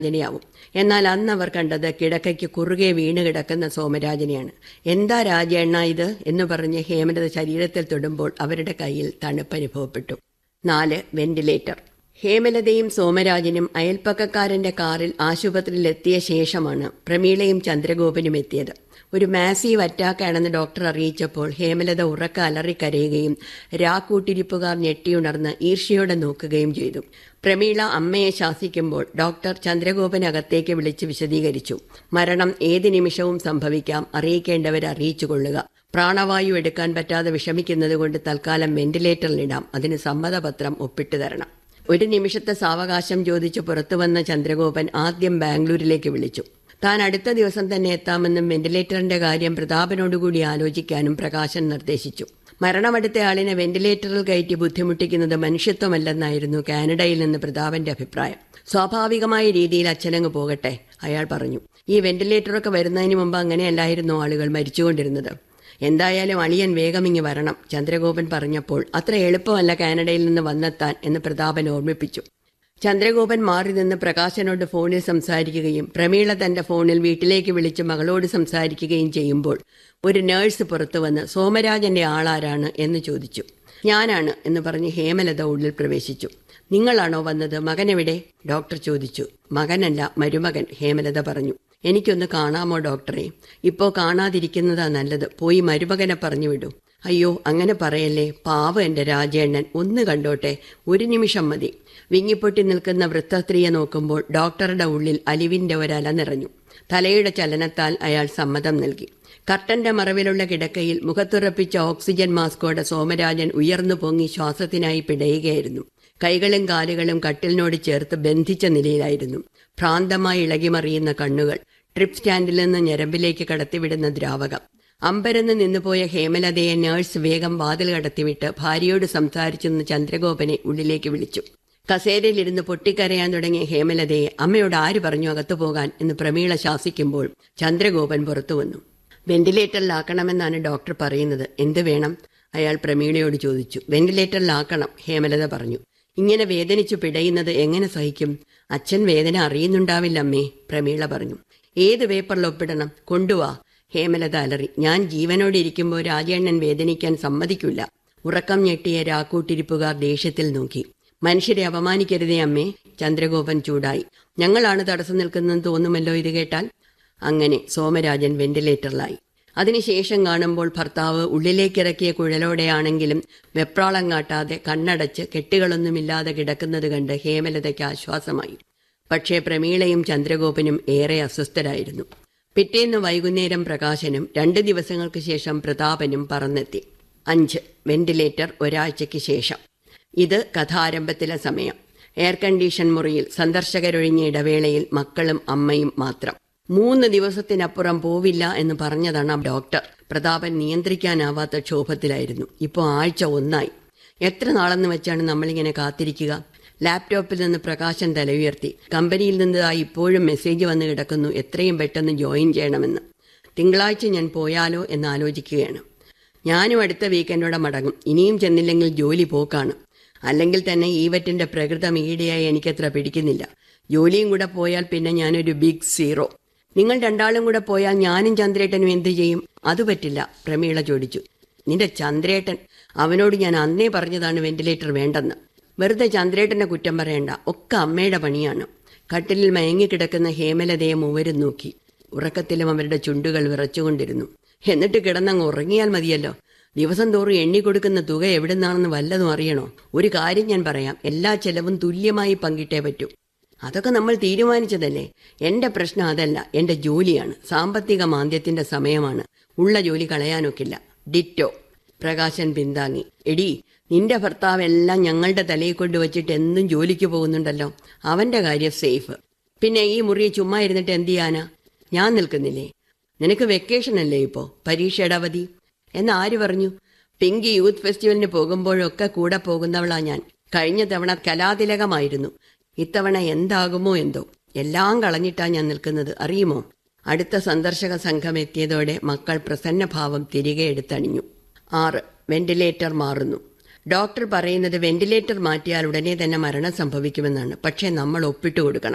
രാജനെയാവും എന്നാൽ അന്ന് അവർ കണ്ടത് കിടക്കയ്ക്ക് കുറുകെ വീണ് കിടക്കുന്ന സോമരാജനെയാണ് എന്താ രാജേണ്ണ ഇത് എന്ന് പറഞ്ഞ് ഹേമലത ശരീരത്തിൽ തൊടുമ്പോൾ അവരുടെ കയ്യിൽ തണുപ്പ് അനുഭവപ്പെട്ടു നാല് വെന്റിലേറ്റർ ഹേമലതയും സോമരാജനും അയൽപ്പക്കക്കാരന്റെ കാറിൽ ആശുപത്രിയിൽ എത്തിയ ശേഷമാണ് പ്രമീളയും ചന്ദ്രഗോപനും എത്തിയത് ഒരു മാസീവ് അറ്റാക്കാണെന്ന് ഡോക്ടർ അറിയിച്ചപ്പോൾ ഹേമലത ഉറക്ക അലറിക്കരയുകയും രാക്കൂട്ടിരിപ്പുകാർ ഞെട്ടിയുണർന്ന് ഈർഷ്യയോടെ നോക്കുകയും ചെയ്തു പ്രമീള അമ്മയെ ശാസിക്കുമ്പോൾ ഡോക്ടർ ചന്ദ്രഗോപനകത്തേക്ക് വിളിച്ച് വിശദീകരിച്ചു മരണം ഏത് നിമിഷവും സംഭവിക്കാം അറിയിക്കേണ്ടവരെ അറിയിച്ചു കൊള്ളുക പ്രാണവായു എടുക്കാൻ പറ്റാതെ വിഷമിക്കുന്നത് കൊണ്ട് തൽക്കാലം വെന്റിലേറ്ററിലിടാം അതിന് സമ്മതപത്രം ഒപ്പിട്ടു തരണം ഒരു നിമിഷത്തെ സാവകാശം ചോദിച്ച് പുറത്തു വന്ന ചന്ദ്രഗോപൻ ആദ്യം ബാംഗ്ലൂരിലേക്ക് വിളിച്ചു താൻ അടുത്ത ദിവസം തന്നെ എത്താമെന്നും വെന്റിലേറ്ററിന്റെ കാര്യം പ്രതാപനോടുകൂടി ആലോചിക്കാനും പ്രകാശൻ നിർദ്ദേശിച്ചു മരണമടുത്ത ആളിനെ വെന്റിലേറ്ററിൽ കയറ്റി ബുദ്ധിമുട്ടിക്കുന്നത് മനുഷ്യത്വമല്ലെന്നായിരുന്നു കാനഡയിൽ നിന്ന് പ്രതാപന്റെ അഭിപ്രായം സ്വാഭാവികമായ രീതിയിൽ അച്ഛനങ്ങ് പോകട്ടെ അയാൾ പറഞ്ഞു ഈ വെന്റിലേറ്ററൊക്കെ വരുന്നതിന് മുമ്പ് അങ്ങനെയല്ലായിരുന്നു ആളുകൾ മരിച്ചുകൊണ്ടിരുന്നത് എന്തായാലും അളിയൻ വേഗം ഇങ്ങ് വരണം ചന്ദ്രഗോപൻ പറഞ്ഞപ്പോൾ അത്ര എളുപ്പമല്ല കാനഡയിൽ നിന്ന് വന്നെത്താൻ എന്ന് പ്രതാപൻ ഓർമ്മിപ്പിച്ചു ചന്ദ്രഗോപൻ മാറി നിന്ന് പ്രകാശനോട് ഫോണിൽ സംസാരിക്കുകയും പ്രമീള തന്റെ ഫോണിൽ വീട്ടിലേക്ക് വിളിച്ച് മകളോട് സംസാരിക്കുകയും ചെയ്യുമ്പോൾ ഒരു നേഴ്സ് പുറത്തു വന്ന് സോമരാജന്റെ ആളാരാണ് എന്ന് ചോദിച്ചു ഞാനാണ് എന്ന് പറഞ്ഞ് ഹേമലത ഉള്ളിൽ പ്രവേശിച്ചു നിങ്ങളാണോ വന്നത് മകനെവിടെ ഡോക്ടർ ചോദിച്ചു മകനല്ല മരുമകൻ ഹേമലത പറഞ്ഞു എനിക്കൊന്ന് കാണാമോ ഡോക്ടറെ ഇപ്പോ കാണാതിരിക്കുന്നതാ നല്ലത് പോയി മരുമകനെ പറഞ്ഞു വിടൂ അയ്യോ അങ്ങനെ പറയല്ലേ പാവ എന്റെ രാജേണ്ണൻ ഒന്ന് കണ്ടോട്ടെ ഒരു നിമിഷം മതി വിങ്ങിപ്പൊട്ടി നിൽക്കുന്ന വൃത്തസ്ത്രീയെ നോക്കുമ്പോൾ ഡോക്ടറുടെ ഉള്ളിൽ അലിവിന്റെ ഒരല നിറഞ്ഞു തലയുടെ ചലനത്താൽ അയാൾ സമ്മതം നൽകി കർട്ടന്റെ മറവിലുള്ള കിടക്കയിൽ മുഖത്തുറപ്പിച്ച ഓക്സിജൻ മാസ്കോടെ സോമരാജൻ ഉയർന്നു പൊങ്ങി ശ്വാസത്തിനായി പിടയുകയായിരുന്നു കൈകളും കാലുകളും കട്ടിലിനോട് ചേർത്ത് ബന്ധിച്ച നിലയിലായിരുന്നു ഭ്രാന്തമായി ഇളകിമറിയുന്ന കണ്ണുകൾ ട്രിപ്പ് സ്റ്റാൻഡിൽ നിന്ന് ഞരമ്പിലേക്ക് കടത്തിവിടുന്ന ദ്രാവകം അമ്പരന്ന് നിന്നുപോയ ഹേമലതയെ നേഴ്സ് വേഗം വാതിൽ കടത്തിവിട്ട് ഭാര്യയോട് സംസാരിച്ചെന്ന് ചന്ദ്രഗോപനെ ഉള്ളിലേക്ക് വിളിച്ചു കസേരയിലിരുന്ന് പൊട്ടിക്കരയാൻ തുടങ്ങിയ ഹേമലതയെ അമ്മയോട് ആര് പറഞ്ഞു അകത്തു പോകാൻ എന്ന് പ്രമീള ശാസിക്കുമ്പോൾ ചന്ദ്രഗോപൻ പുറത്തു വന്നു വെന്റിലേറ്ററിലാക്കണമെന്നാണ് ഡോക്ടർ പറയുന്നത് എന്ത് വേണം അയാൾ പ്രമീളയോട് ചോദിച്ചു വെന്റിലേറ്ററിലാക്കണം ഹേമലത പറഞ്ഞു ഇങ്ങനെ വേദനിച്ചു പിടയുന്നത് എങ്ങനെ സഹിക്കും അച്ഛൻ വേദന അറിയുന്നുണ്ടാവില്ല അമ്മേ പ്രമീള പറഞ്ഞു ഏത് പേപ്പറിൽ ഒപ്പിടണം കൊണ്ടുവാ ഹേമലത അലറി ഞാൻ ജീവനോടെ ഇരിക്കുമ്പോൾ രാജേണ്ണൻ വേദനിക്കാൻ സമ്മതിക്കില്ല ഉറക്കം ഞെട്ടിയ രാക്കൂട്ടിരിപ്പുകാർ ദേഷ്യത്തിൽ നോക്കി മനുഷ്യരെ അപമാനിക്കരുതേ അമ്മേ ചന്ദ്രഗോപൻ ചൂടായി ഞങ്ങളാണ് തടസ്സം നിൽക്കുന്നതെന്ന് തോന്നുമല്ലോ ഇത് കേട്ടാൽ അങ്ങനെ സോമരാജൻ വെന്റിലേറ്ററിലായി അതിനുശേഷം കാണുമ്പോൾ ഭർത്താവ് ഉള്ളിലേക്കിറക്കിയ കുഴലോടെയാണെങ്കിലും വെപ്രാളം കാട്ടാതെ കണ്ണടച്ച് കെട്ടുകളൊന്നുമില്ലാതെ കിടക്കുന്നത് കണ്ട് ഹേമലതയ്ക്ക് ആശ്വാസമായി പക്ഷേ പ്രമീളയും ചന്ദ്രഗോപനും ഏറെ അസ്വസ്ഥരായിരുന്നു പിറ്റേന്ന് വൈകുന്നേരം പ്രകാശനും രണ്ട് ദിവസങ്ങൾക്ക് ശേഷം പ്രതാപനും പറന്നെത്തി അഞ്ച് വെന്റിലേറ്റർ ഒരാഴ്ചയ്ക്ക് ശേഷം ഇത് കഥാരംഭത്തിലെ സമയം എയർ കണ്ടീഷൻ മുറിയിൽ സന്ദർശകരൊഴിഞ്ഞ ഇടവേളയിൽ മക്കളും അമ്മയും മാത്രം മൂന്ന് ദിവസത്തിനപ്പുറം പോവില്ല എന്ന് പറഞ്ഞതാണ് ഡോക്ടർ പ്രതാപൻ നിയന്ത്രിക്കാനാവാത്ത ക്ഷോഭത്തിലായിരുന്നു ഇപ്പോൾ ആഴ്ച ഒന്നായി എത്ര നാളെന്ന് വെച്ചാണ് നമ്മളിങ്ങനെ കാത്തിരിക്കുക ലാപ്ടോപ്പിൽ നിന്ന് പ്രകാശൻ തല ഉയർത്തി കമ്പനിയിൽ നിന്ന് ഇപ്പോഴും മെസ്സേജ് വന്ന് കിടക്കുന്നു എത്രയും പെട്ടെന്ന് ജോയിൻ ചെയ്യണമെന്ന് തിങ്കളാഴ്ച ഞാൻ പോയാലോ എന്ന് ആലോചിക്കുകയാണ് ഞാനും അടുത്ത വീക്കെൻഡോടെ മടങ്ങും ഇനിയും ചെന്നില്ലെങ്കിൽ ജോലി പോക്കാണ് അല്ലെങ്കിൽ തന്നെ ഈവറ്റിന്റെ പ്രകൃതം ഈടെയായി എനിക്കത്ര പിടിക്കുന്നില്ല ജോലിയും കൂടെ പോയാൽ പിന്നെ ഞാനൊരു ബിഗ് സീറോ നിങ്ങൾ രണ്ടാളും കൂടെ പോയാൽ ഞാനും ചന്ദ്രേട്ടനും എന്ത് ചെയ്യും അത് പറ്റില്ല പ്രമീള ചോദിച്ചു നിന്റെ ചന്ദ്രേട്ടൻ അവനോട് ഞാൻ അന്നേ പറഞ്ഞതാണ് വെന്റിലേറ്റർ വേണ്ടെന്ന് വെറുതെ ചന്ദ്രേട്ടനെ കുറ്റം പറയണ്ട ഒക്കെ അമ്മയുടെ പണിയാണ് കട്ടിലിൽ മയങ്ങിക്കിടക്കുന്ന ഹേമലതയെ മൂവരും നോക്കി ഉറക്കത്തിലും അവരുടെ ചുണ്ടുകൾ വിറച്ചുകൊണ്ടിരുന്നു എന്നിട്ട് കിടന്നങ്ങ് ഉറങ്ങിയാൽ മതിയല്ലോ ദിവസം തോറും എണ്ണിക്കൊടുക്കുന്ന തുക എവിടുന്നാണെന്ന് വല്ലതും അറിയണോ ഒരു കാര്യം ഞാൻ പറയാം എല്ലാ ചെലവും തുല്യമായി പങ്കിട്ടേ പറ്റൂ അതൊക്കെ നമ്മൾ തീരുമാനിച്ചതല്ലേ എന്റെ പ്രശ്നം അതല്ല എന്റെ ജോലിയാണ് സാമ്പത്തിക മാന്ദ്യത്തിന്റെ സമയമാണ് ഉള്ള ജോലി കളയാനൊക്കില്ല ഡിറ്റോ പ്രകാശൻ പിന്താങ്ങി എടി നിന്റെ ഭർത്താവ് എല്ലാം ഞങ്ങളുടെ തലയിൽ കൊണ്ട് വെച്ചിട്ട് എന്നും ജോലിക്ക് പോകുന്നുണ്ടല്ലോ അവന്റെ കാര്യം സേഫ് പിന്നെ ഈ മുറി ചുമ്മാ ഇരുന്നിട്ട് എന്ത് ചെയ്യാനാ ഞാൻ നിൽക്കുന്നില്ലേ നിനക്ക് വെക്കേഷൻ അല്ലേ ഇപ്പോ പരീക്ഷയുടെ അവധി എന്ന് ആര് പറഞ്ഞു പിങ്കി യൂത്ത് ഫെസ്റ്റിവലിന് പോകുമ്പോഴൊക്കെ കൂടെ പോകുന്നവളാ ഞാൻ കഴിഞ്ഞ തവണ കലാതിലകമായിരുന്നു ഇത്തവണ എന്താകുമോ എന്തോ എല്ലാം കളഞ്ഞിട്ടാ ഞാൻ നിൽക്കുന്നത് അറിയുമോ അടുത്ത സന്ദർശക സംഘം എത്തിയതോടെ മക്കൾ പ്രസന്നഭാവം തിരികെ എടുത്തണിഞ്ഞു ആറ് വെന്റിലേറ്റർ മാറുന്നു ഡോക്ടർ പറയുന്നത് വെന്റിലേറ്റർ മാറ്റിയാൽ ഉടനെ തന്നെ മരണം സംഭവിക്കുമെന്നാണ് പക്ഷേ നമ്മൾ ഒപ്പിട്ട് കൊടുക്കണം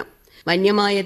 വന്യമായ